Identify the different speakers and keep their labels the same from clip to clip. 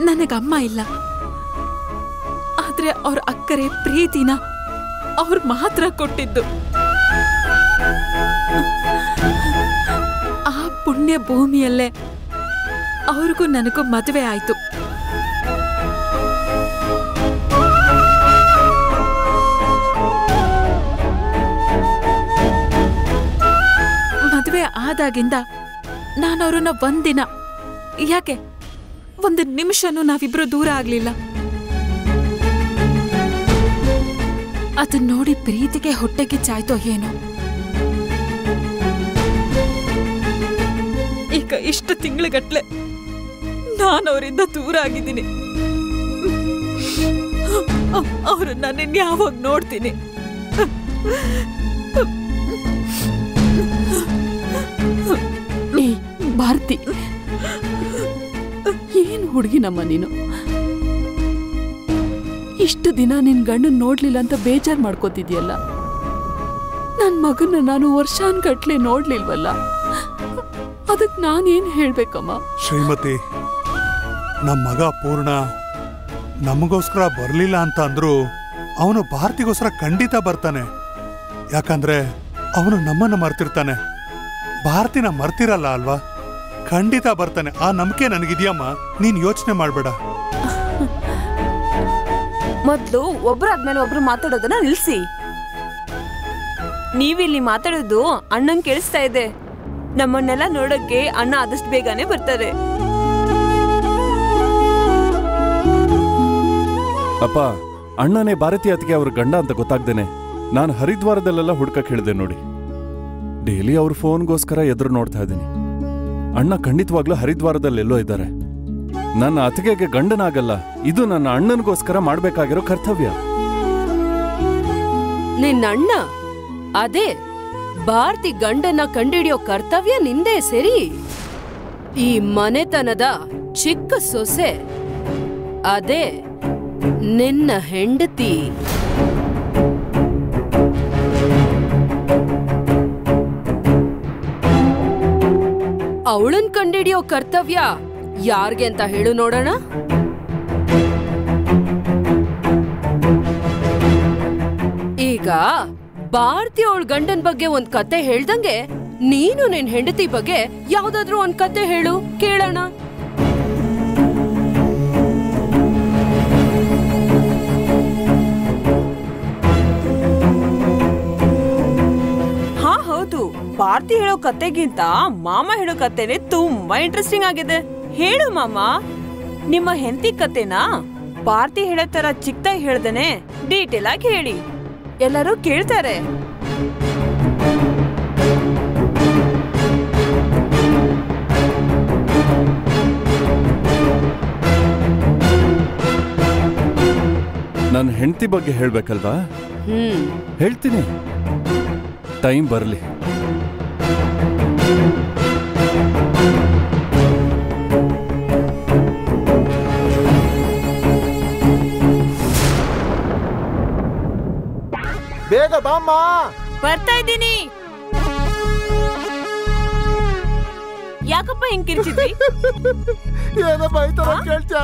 Speaker 1: ನನಗಮ್ಮ ಇಲ್ಲ ಆದ್ರೆ ಅವ್ರ ಅಕ್ಕರೆ ಪ್ರೀತಿನ ಅವ್ರು ಮಾತ್ರ ಕೊಟ್ಟಿದ್ದು ಆ ಪುಣ್ಯ ಭೂಮಿಯಲ್ಲೇ ಅವ್ರಿಗೂ ನನಗೂ ಮದುವೆ ಆಯ್ತು ಮದುವೆ ಆದಾಗಿಂದ ನಾನು ಅವ್ರನ್ನ ಒಂದಿನ ಯಾಕೆ ಒಂದು ನಿಮಿಷನೂ ನಾವಿಬ್ರು ದೂರ ಆಗ್ಲಿಲ್ಲ ಅದನ್ನ ನೋಡಿ ಪ್ರೀತಿಗೆ ಹೊಟ್ಟೆಗೆ ಚಾಯ್ತೋ ಏನೋ ಈಗ ಇಷ್ಟು ತಿಂಗಳಗಟ್ಲೆ ನಾನು ಅವರಿಂದ ದೂರ ಆಗಿದ್ದೀನಿ ಅವರು ನನ್ನ ಯಾವಾಗ ನೋಡ್ತೀನಿ
Speaker 2: ಏ ಭಾರತಿ ಏನ್ ಹುಡುಗಿನಮ್ಮ ನೀನು ಇಷ್ಟು ದಿನ ನಿನ್ ಗಂಡನ್ ನೋಡ್ಲಿಲ್ಲ ಅಂತ ಬೇಜಾರ್ ಮಾಡ್ಕೋತಿದ್ಯಲ್ಲ ನನ್ ಮಗನ ನಾನು ವರ್ಷಾನ್ಗಟ್ಲೆ ನೋಡ್ಲಿಲ್ವಲ್ಲ ಅದಕ್ ನಾನೇನ್ ಹೇಳ್ಬೇಕಮ್ಮ
Speaker 3: ಶ್ರೀಮತಿ ನಮ್ಮ ಮಗ ಪೂರ್ಣ ನಮಗೋಸ್ಕರ ಬರಲಿಲ್ಲ ಅಂತ ಅಂದ್ರು ಅವನು ಭಾರತಿಗೋಸ್ಕರ ಖಂಡಿತ ಬರ್ತಾನೆ ಯಾಕಂದ್ರೆ ಅವನು ನಮ್ಮನ್ನ ಮರ್ತಿರ್ತಾನೆ ಭಾರತಿನ ಮರ್ತಿರಲ್ಲ ಅಲ್ವಾ ಖಂಡಿತ ಬರ್ತಾನೆ ಆ ನಂಬಿಕೆ ನನಗಿದ್ಯಮ್ಮ ನೀನ್ ಯೋಚನೆ ಮಾಡ್ಬೇಡ
Speaker 4: ಮೊದ್ಲು ಒಬ್ರಾದ್ಮೇಲೆ ಒಬ್ರು ಮಾತಾಡೋದನ್ನ ನಿಲ್ಸಿ ನೀವಿಲ್ಲಿ ಮಾತಾಡೋದು ಅಣ್ಣಂಗ್ ಕೇಳಿಸ್ತಾ ಇದೆ ನಮ್ಮನ್ನೆಲ್ಲ ನೋಡಕ್ಕೆ ಅಣ್ಣ ಆದಷ್ಟು ಬೇಗನೆ ಬರ್ತಾರೆ
Speaker 5: ಅಪ್ಪ ಅಣ್ಣನೇ ಭಾರತೀಯ ಅತ್ತಿಗೆ ಅವ್ರ ಗಂಡ ಅಂತ ಗೊತ್ತಾಗ್ದೇನೆ ನಾನು ಹರಿದ್ವಾರದಲ್ಲೆಲ್ಲ ಹುಡ್ಕಕ್ ಹೇಳಿದೆ ನೋಡಿ ಡೈಲಿ ಅವ್ರ ಫೋನ್ಗೋಸ್ಕರ ಎದುರು ನೋಡ್ತಾ ಇದ್ದೀನಿ ಅಣ್ಣ ಖಂಡಿತವಾಗ್ಲೂ ಹರಿದ್ವಾರದಲ್ಲಿ ಎಲ್ಲೋ ಇದ್ದಾರೆ ನನ್ನ ಅತ್ತಿಗೆಗೆ ಗಂಡನಾಗಲ್ಲ ಇದು ನನ್ನ ಅಣ್ಣನಿಗೋಸ್ಕರ ಮಾಡ್ಬೇಕಾಗಿರೋ ಕರ್ತವ್ಯ
Speaker 2: ನಿನ್ನಣ್ಣ ಅದೇ ಭಾರತಿ ಗಂಡನ ಕಂಡಿಡಿಯೋ ಕರ್ತವ್ಯ ನಿಂದೇ ಸರಿ ಈ ಮನೆತನದ ಚಿಕ್ಕ ಸೊಸೆ ಅದೇ ನಿನ್ನ ಹೆಂಡತಿ ಅವಳನ್ ಕಂಡಿಡಿಯೋ ಕರ್ತವ್ಯ ಯಾರ್ಗೆ ಅಂತ ಹೇಳು ನೋಡೋಣ ಈಗ ಭಾರತಿ ಅವಳ ಗಂಡನ್ ಬಗ್ಗೆ ಒಂದ್ ಕತೆ ಹೇಳ್ದಂಗೆ ನೀನು ನಿನ್ ಹೆಂಡತಿ ಬಗ್ಗೆ ಯಾವ್ದಾದ್ರೂ ಒಂದ್ ಕತೆ ಹೇಳು ಕೇಳೋಣ
Speaker 4: ಹಾ ಹೌದು ಭಾರತಿ ಹೇಳೋ ಕತೆಗಿಂತ ಮಾಮ ಹೇಳೋ ಕತೆನೆ ತುಂಬಾ ಇಂಟ್ರೆಸ್ಟಿಂಗ್ ಆಗಿದೆ ಹೇಳು ಮಾಮ ನಿಮ್ಮ ಹೆಂಡತಿ ಕತೆನಾ ಭಾರತಿ ಹೇಳೋ ತರ ಚಿಕ್ಕದಾಗಿ ಹೇಳ್ದೇನೆ ಡೀಟೇಲ್ ಆಗಿ ಹೇಳಿ ಎಲ್ಲರೂ ಕೇಳ್ತಾರೆ
Speaker 5: ನನ್ನ ಹೆಂಡತಿ ಬಗ್ಗೆ ಹೇಳ್ಬೇಕಲ್ವಾ
Speaker 2: ಹ್ಮ್
Speaker 5: ಹೇಳ್ತೀನಿ ಟೈಮ್ ಬರಲಿ
Speaker 6: ಬೇಗ ಬಾಮ್ಮ
Speaker 4: ಬರ್ತಾ ಇದ್ದೀನಿ ಯಾಕಪ್ಪ ಹಿಂಗ್ ಕಿರ್ಚಿದ್ರಿ
Speaker 6: ಏನಮ್ಮ ಈ ತರ ಕೇಳ್ತ್ಯಾ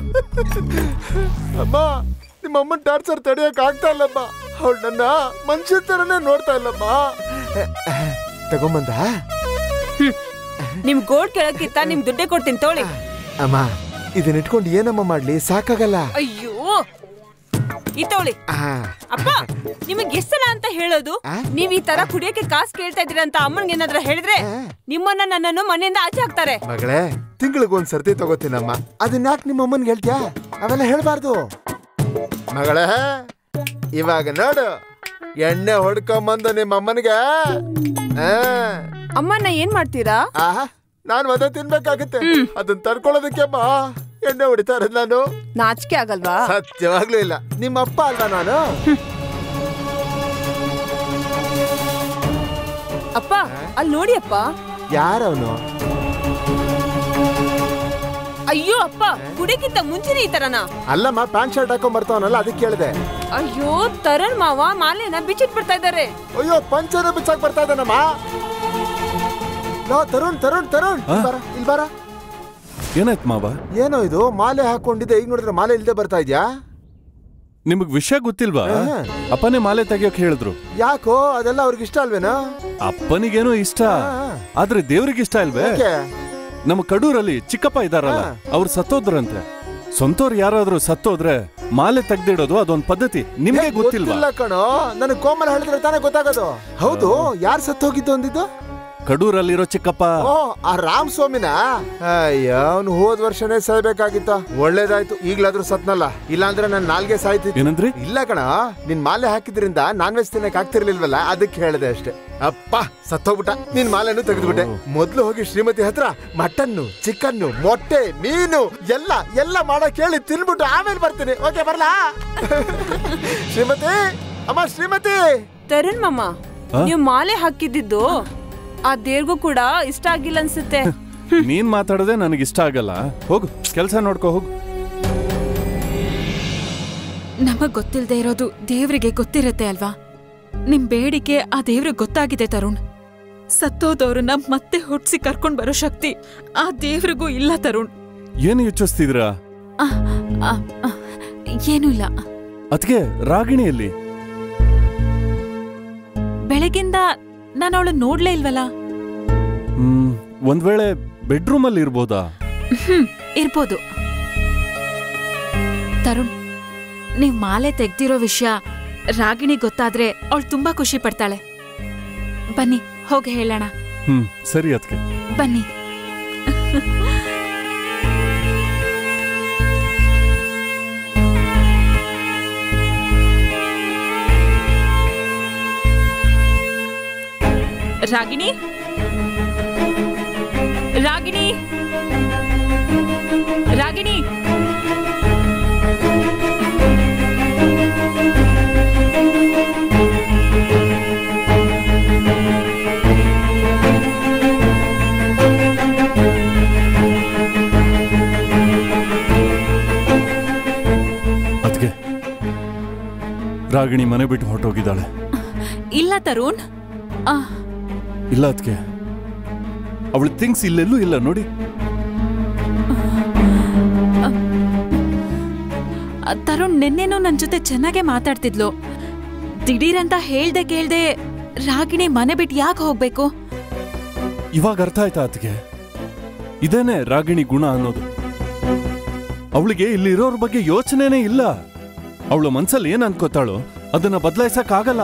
Speaker 6: ಅಮ್ಮ ನಿಮ್ಮ ಅಮ್ಮನ್ ಟಾರ್ಚರ್ ತಡೆಯಕ್ ಆಗ್ತಾ ಇಲ್ಲಮ್ಮ ಅವಳು ನನ್ನ ಮನುಷ್ಯ ತರನೇ ನೋಡ್ತಾ ಇಲ್ಲಮ್ಮ ತಗೊಂಬಂದ
Speaker 4: ನಿಮ್ ಗೋಡ್ ಕೇಳಕ್ಕಿತ್ತ ನಿಮ್ ದುಡ್ಡೇ ಕೊಡ್ತೀನಿ ತೋಳಿ
Speaker 6: ಅಮ್ಮ ಇದನ್ನ ಇಟ್ಕೊಂಡು ಏನಮ್ಮ ಮಾಡ್ಲಿ ಸಾಕಾಗಲ್ಲ
Speaker 4: ಅಯ್ಯೋ ಈ ತೋಳಿ
Speaker 6: ಆ,
Speaker 4: ಅಪ್ಪ ನಿಮಗ್ ಎಷ್ಟ್ ಸಲ ಅಂತ ಹೇಳೋದು ನೀವ್ ಈ ತರ ಕುಡಿಯಕ್ಕೆ ಕಾಸ್ ಕೇಳ್ತಾ ಇದೀರ ಅಂತ ಅಮ್ಮನ್ಗೆ ಏನಾದ್ರೂ ಹೇಳಿದ್ರೆ ನಿಮ್ಮನ್ನ ನನ್ನನ್ನು ಮನೆಯಿಂದ ಆಚೆ ಹಾಕ್ತಾರೆ
Speaker 6: ಮಗಳೇ ತಿಂಗಳಿಗೆ ಒಂದ್ ಸರ್ತಿ ತಗೋತೀನಮ್ಮ ಅದನ್ನ ಯಾಕೆ ನಿಮ್ಮ ಅಮ್ಮನ್ಗೆ ಹೇಳ್ತ್ಯಾ ಅವೆಲ್ಲ ಹೇಳ್ಬಾರ್ದು ಮಗಳೇ ಇವಾಗ ನೋಡು ಎಣ್ಣೆ ಹೊಡ್ಕೊಂಬಂದು ನಿಮ್ಮ ಅಮ್ಮನಿಗೆ ಆ,
Speaker 4: ಅಮ್ಮನ್ನ ಏನ್ ಮಾಡ್ತೀರಾ
Speaker 6: ಆಹಾ ನಾನು ಅದೇ ತಿನ್ಬೇಕಾಗುತ್ತೆ ಅದನ್ನ ತಡ್ಕೊಳ್ಳೋದಕ್ಕೆ ಅಮ್ಮ ಎಣ್ಣೆ ಹೊಡಿತಾ ಇರೋದು ನಾನು
Speaker 4: ನಾಚಿಕೆ ಆಗಲ್ವಾ
Speaker 6: ಸತ್ಯವಾಗ್ಲೂ ಇಲ್ಲ ನಿಮ್ಮ ಅಪ್ಪ ಅಲ್ವಾ ನಾನು
Speaker 4: ಅಪ್ಪ ಅಲ್ಲಿ ನೋಡಿ ಅಪ್ಪ
Speaker 6: ಯಾರವನು
Speaker 4: ಅಯ್ಯೋ ಅಪ್ಪ ಕುಡಿಯಕ್ಕಿಂತ ಮುಂಚೆನೆ ಈ ತರನಾ
Speaker 6: ಅಲ್ಲಮ್ಮ ಪ್ಯಾಂಟ್ ಶರ್ಟ್ ಹಾಕೊಂಡ್ ಬರ್ತಾವನಲ್ಲ ಅದಕ್ಕೆ ಕೇಳಿದೆ
Speaker 4: ಅಯ್ಯೋ ತರಣ್ ಮಾವ ಮಾಲೆನ ಬಿಚ್ಚಿಟ್ ಬಿಡ್ತಾ ಇದ್ದಾರೆ
Speaker 6: ಅಯ್ಯೋ ಪಂಚನ ಬಿಚ್ಚಾಕ್ ಬರ್ತಾ ಇದ್ದಾನಮ್ಮ ಲೋ ತರುಣ್ ತರುಣ್ ತರುಣ್ ಇಲ್ ಬಾರ, ಇಲ್ ಬಾರ
Speaker 5: ಏನಾಯ್ತು ಮಾವ
Speaker 6: ಏನೋ ಇದು ಮಾಲೆ ಹಾಕೊಂಡಿದ್ದೆ ಈಗ ನೋಡಿದ್ರೆ ಮಾಲೆ ಇಲ್ದೆ ಬರ್ತಾ ಇದ್ಯಾ
Speaker 5: ನಿಮಗ್ ವಿಷಯ ಗೊತ್ತಿಲ್ವಾ
Speaker 6: ಆಹಾ.
Speaker 5: ಅಪ್ಪನೇ ಮಾಲೆ ತೆಗಿಯೋಕ್ ಹೇಳಿದ್ರು
Speaker 6: ಯಾಕೋ ಅದೆಲ್ಲ ಅವ್ರಿಗೆ ಇಷ್ಟ ಅಲ್ವೇನೋ
Speaker 5: ಅಪ್ಪನಿಗೇನೋ ಇಷ್ಟ
Speaker 6: ಆ.
Speaker 5: ಆದ್ರೆ ದೇವ್ರಿಗೆ ಇಷ್ಟ ಇಲ್ವೇ
Speaker 6: ಯಾಕೆ
Speaker 5: ನಮ್ಮ ಕಡೂರಲ್ಲಿ ಚಿಕ್ಕಪ್ಪ ಇದಾರಲ್ಲ
Speaker 6: ಹಾ.
Speaker 5: ಅವ್ರು ಸತ್ತೋದ್ರಂತೆ ಸ್ವಂತವ್ರು ಯಾರಾದ್ರೂ ಸತ್ತೋದ್ರೆ ಮಾಲೆ ತೆಗ್ದಿಡೋದು ಅದೊಂದ್ ಪದ್ಧತಿ ನಿಮ್ಗೆ ಗೊತ್ತಿಲ್ವಾ
Speaker 6: ಗೊತ್ತಿಲ್ಲ ಕಣೋ ನನಗೆ ಕೋಮಲ ಹೇಳಿದ್ರೆ ತಾನೇ ಗೊತ್ತಾಗೋದು ಹೌದು ಯಾರು ಸತ್ತು ಹೋಗಿದ್ದು ಅಂದಿದ್ದು
Speaker 5: ಕಡೂರಲ್ಲಿರೋ ಚಿಕ್ಕಪ್ಪ
Speaker 6: ಓ ಆ ರಾಮ್ ಸ್ವಾಮಿನ ಅಯ್ಯ ಅವನು ಹೋದ್ ವರ್ಷನೇ ಸಾಯ್ಬೇಕಾಗಿತ್ತ ಒಳ್ಳೇದಾಯ್ತು ಈಗ್ಲಾದ್ರೂ ಸತ್ನಲ್ಲ ಇಲ್ಲಾಂದ್ರೆ ನನ್ ನಾಲ್ಗೆ ಸಾಯ್ತಿತ್ತು
Speaker 5: ಏನಂದ್ರಿ
Speaker 6: ಇಲ್ಲ ಕಣ ನಿನ್ ಮಾಲೆ ಹಾಕಿದ್ರಿಂದ ನಾನ್ ವೆಜ್ ತಿನ್ನಕ್ ಆಗ್ತಿರ್ಲಿಲ್ವಲ್ಲ ಅದಕ್ಕೆ ಹೇಳ್ದೆ ಅಷ್ಟೇ ಅಪ್ಪ ಸತ್ತೋಗ್ಬಿಟ್ಟ ನಿನ್ ಮಾಲೆನು ತೆಗೆದ್ಬಿಟ್ಟೆ ಮೊದ್ಲು ಹೋಗಿ ಶ್ರೀಮತಿ ಹತ್ರ ಮಟನ್ನು ಚಿಕನ್ನು ಮೊಟ್ಟೆ ಮೀನು ಎಲ್ಲ ಎಲ್ಲ ಮಾಡೋ ಕೇಳಿ ತಿನ್ಬಿಟ್ಟು ಆಮೇಲೆ ಬರ್ತೀನಿ ಓಕೆ ಬರ್ಲಾ ಶ್ರೀಮತಿ ಅಮ್ಮ ಶ್ರೀಮತಿ
Speaker 4: ತರುಣ್ ಮಾಮ
Speaker 5: ಆ?
Speaker 4: ನೀವು ಮಾಲೆ ಹಾಕಿದ್ದಿದ್ದು ಆ ದೇವ್ರಿಗೂ ಕೂಡ ಇಷ್ಟ ಆಗಿಲ್ಲ ಅನ್ಸುತ್ತೆ
Speaker 5: ನೀನ್ ಮಾತಾಡದೆ ನನಗೆ ಇಷ್ಟ ಆಗಲ್ಲ ಹೋಗು ಕೆಲ್ಸ ನೋಡ್ಕೋ ಹೋಗು
Speaker 1: ನಮಗ್ ಗೊತ್ತಿಲ್ದೇ ಇರೋದು ದೇವ್ರಿಗೆ ಗೊತ್ತಿರತ್ತೆ ಅಲ್ವಾ ನಿಮ್ ಬೇಡಿಕೆ ಆ ದೇವ್ರಿಗೆ ಗೊತ್ತಾಗಿದೆ ತರುಣ್ ಸತ್ತೋದವ್ರನ್ನ ಮತ್ತೆ ಹುಟ್ಸಿ ಕರ್ಕೊಂಡ್ ಬರೋ ಶಕ್ತಿ ಆ ದೇವ್ರಿಗೂ ಇಲ್ಲ ತರುಣ್
Speaker 5: ಏನು ಯೋಚಿಸ್ತಿದ್ರಾ
Speaker 1: ಆ, ಆ, ಆ, ಏನೂ ಇಲ್ಲ
Speaker 5: ಅದಕ್ಕೆ ರಾಗಿಣಿಯಲ್ಲಿ
Speaker 1: ಬೆಳಗಿಂದ ನಾನು ಅವಳು ನೋಡ್ಲೇ ಇಲ್ವಲ್ಲ
Speaker 5: ಹ್ಮ್ ಒಂದ್ ವೇಳೆ ಬೆಡ್ರೂಮ್ ಅಲ್ಲಿ ಇರ್ಬೋದಾ
Speaker 1: ಹ್ಮ್ ಇರ್ಬೋದು ತರುಣ್ ನೀವ್ ಮಾಲೆ ತೆಗ್ದಿರೋ ವಿಷಯ ರಾಗಿಣಿ ಗೊತ್ತಾದ್ರೆ ಅವಳು ತುಂಬಾ ಖುಷಿ ಪಡ್ತಾಳೆ ಬನ್ನಿ ಹೋಗಿ ಹೇಳೋಣ
Speaker 5: ಹ್ಮ್ ಸರಿ ಅದಕ್ಕೆ
Speaker 1: ಬನ್ನಿ ರಾಗಿಣಿ ರಾಗಿಣಿ ರಾಗಿಣಿ
Speaker 5: ಅದಕ್ಕೆ ರಾಗಿಣಿ ಮನೆ ಬಿಟ್ಟು ಹೊರಟೋಗಿದ್ದಾಳೆ
Speaker 1: ಇಲ್ಲ ತರುಣ್ ಆ,
Speaker 5: ಇಲ್ಲ ಅದಕ್ಕೆ ಅವಳ ಥಿಂಗ್ಸ್ ಇಲ್ಲೆಲ್ಲೂ ಇಲ್ಲ ನೋಡಿ
Speaker 1: ತರುಣ್ ನಿನ್ನೆನೂ ನನ್ ಜೊತೆ ಚೆನ್ನಾಗೆ ಮಾತಾಡ್ತಿದ್ಲು ದಿಢೀರಂತ ಹೇಳ್ದೆ ಕೇಳ್ದೆ ರಾಗಿಣಿ ಮನೆ ಬಿಟ್ಟು ಯಾಕೆ ಹೋಗ್ಬೇಕು
Speaker 5: ಇವಾಗ ಅರ್ಥ ಆಯ್ತಾ ಅದಕ್ಕೆ ಇದೇನೆ ರಾಗಿಣಿ ಗುಣ ಅನ್ನೋದು ಅವಳಿಗೆ ಇಲ್ಲಿರೋರ್ ಬಗ್ಗೆ ಯೋಚನೆನೇ ಇಲ್ಲ ಅವಳ ಮನ್ಸಲ್ಲಿ ಏನ್ ಅನ್ಕೋತಾಳೋ ಅದನ್ನ ಬದಲಾಯಿಸಕ್ ಆಗಲ್ಲ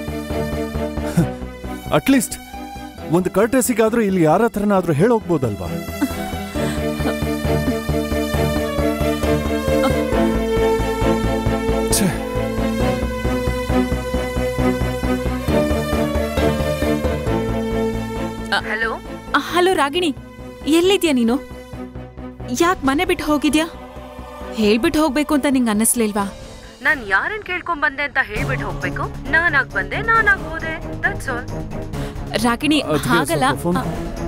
Speaker 5: ಅಟ್ಲೀಸ್ಟ್ ಒಂದು ಕರ್ಟೆಸಿಗಾದ್ರೂ ಇಲ್ಲಿ ಯಾರ ಹತ್ರನಾದ್ರೂ ಹೇಳೋಗ್ಬೋದಲ್ವಾ ಛೆ.
Speaker 1: ಹಲೋ ಹಲೋ ರಾಗಿಣಿ ಎಲ್ಲಿದ್ಯಾ ನೀನು ಯಾಕೆ ಮನೆ ಬಿಟ್ಟು ಹೋಗಿದ್ಯಾ ಹೇಳ್ಬಿಟ್ಟು ಹೋಗ್ಬೇಕು ಅಂತ ನಿಂಗೆ ಅನ್ನಿಸ್ಲಿಲ್ವಾ
Speaker 7: ನಾನ್ ಯಾರನ್ ಕೇಳ್ಕೊಂಡ್ ಬಂದೆ ಅಂತ ಹೇಳ್ಬಿಟ್ಟು ಹೋಗ್ಬೇಕು ನಾನಾಗ್ ಬಂದೆ ನಾನಾಗ್ ಹೋದೆ ದಟ್ಸ್ ಆಲ್
Speaker 1: ರಾಗಿಣಿ
Speaker 5: ಅದ್ಕೆ
Speaker 1: ಹಾಗಲ್ಲ
Speaker 5: ಸ್ವಲ್ಪ ಫೋನ್-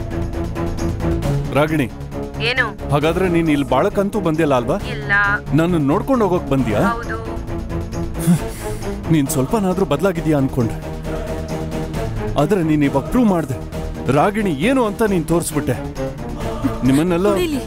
Speaker 5: ರಾಗಿಣಿ
Speaker 7: ಏನು
Speaker 5: ಹಾಗಾದ್ರೆ ನೀನ್ ಇಲ್ಲಿ ಬಾಳಕಂತೂ ಬಂದಿಲ್ಲ ಅಲ್ವಾ
Speaker 7: ಇಲ್ಲ
Speaker 5: ನಾನು ನೋಡ್ಕೊಂಡು ಹೋಗೋಕ್ ಬಂದ್ಯಾ
Speaker 7: ಹೌದು
Speaker 5: ನೀನ್ ಸ್ವಲ್ಪನಾದ್ರೂ ಬದಲಾಗಿದ್ಯಾ ಅನ್ಕೊಂಡೆ ಆದ್ರೆ ನೀನ್ ಇವಾಗ ಪ್ರೂವ್ ಮಾಡ್ದೆ ರಾಗಿಣಿ ಏನು ಅಂತ ನೀನ್ ತೋರಿಸ್ಬಿಟ್ಟೆ ನಿಮ್ಮನ್ನೆಲ್ಲ
Speaker 1: ಕುಡೀಲಿ.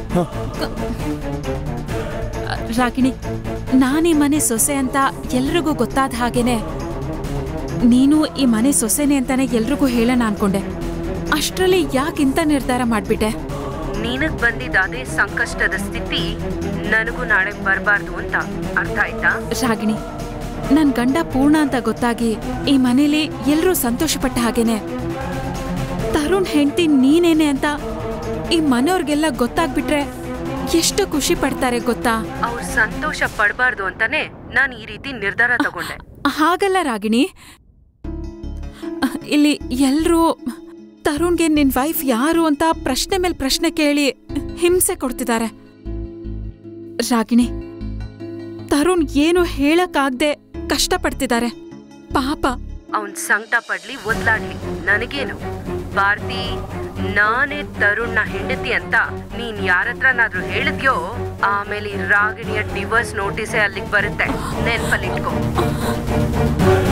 Speaker 1: ರಾಗಿಣಿ ನಾನೀ ಮನೆ ಸೊಸೆ ಅಂತ ಎಲ್ರಿಗೂ ಗೊತ್ತಾದ ಹಾಗೇನೆ ನೀನು ಈ ಮನೆ ಸೊಸೆನೆ ಅಂತಾನೆ ಎಲ್ರಿಗೂ ಹೇಳೋಣ ಅನ್ಕೊಂಡೆ ಅಷ್ಟ್ರಲ್ಲಿ ಯಾಕಿಂತ ನಿರ್ಧಾರ ಮಾಡ್ಬಿಟ್ಟೆ
Speaker 7: ನಿನಗ್ ಬಂದಿದ್ದ ಅದೇ ಸಂಕಷ್ಟದ ಸ್ಥಿತಿ ನನಗೂ ನಾಳೆ ಬರಬಾರ್ದು ಅಂತ ಅರ್ಥ ಆಯ್ತಾ
Speaker 1: ರಾಗಿಣಿ ನನ್ ಗಂಡ ಪೂರ್ಣ ಅಂತ ಗೊತ್ತಾಗಿ ಈ ಮನೇಲಿ ಎಲ್ರೂ ಸಂತೋಷಪಟ್ಟ ಹಾಗೇನೆ ತರುಣ್ ಹೆಂಡತಿ ನೀನೇನೆ ಅಂತ ಈ ಮನೆಯವ್ರಿಗೆಲ್ಲ ಗೊತ್ತಾಗ್ಬಿಟ್ರೆ ಎಷ್ಟು ಖುಷಿ ಪಡ್ತಾರೆ ಗೊತ್ತಾ
Speaker 7: ಅವ್ರು ಸಂತೋಷ ಪಡಬಾರ್ದು ಅಂತಾನೆ ನಾನು ಈ ರೀತಿ ನಿರ್ಧಾರ ತಗೊಂಡೆ
Speaker 1: ಹಾಗಲ್ಲ ರಾಗಿಣಿ ಇಲ್ಲಿ ಎಲ್ರೂ ತರುಣ್ಗೆ ನಿನ್ ವೈಫ್ ಯಾರು ಅಂತ ಪ್ರಶ್ನೆ ಮೇಲೆ ಪ್ರಶ್ನೆ ಕೇಳಿ ಹಿಂಸೆ ಕೊಡ್ತಿದ್ದಾರೆ ರಾಗಿಣಿ ತರುಣ್ ಏನು ಹೇಳಕ್ಕಾಗ್ದೆ ಕಷ್ಟಪಡ್ತಿದ್ದಾರೆ ಪಾಪ
Speaker 7: ಅವನ್ ಸಂಕಟ ಪಡ್ಲಿ ಒದ್ಲಾಡ್ಲಿ ನನಗೇನು ಭಾರತಿ ನಾನೇ ತರುಣ್ನ ಹೆಂಡತಿ ಅಂತ ನೀನ್ ಯಾರತ್ರನಾದ್ರೂ ಹೇಳಿದ್ಯೋ ಆಮೇಲೆ ಈ ರಾಗಿಣಿಯ ಡಿವೋರ್ಸ್ ನೋಟಿಸೇ ಅಲ್ಲಿಗೆ ಬರುತ್ತೆ ನೆನ್ಪಲ್ಲಿಟ್ಕೋ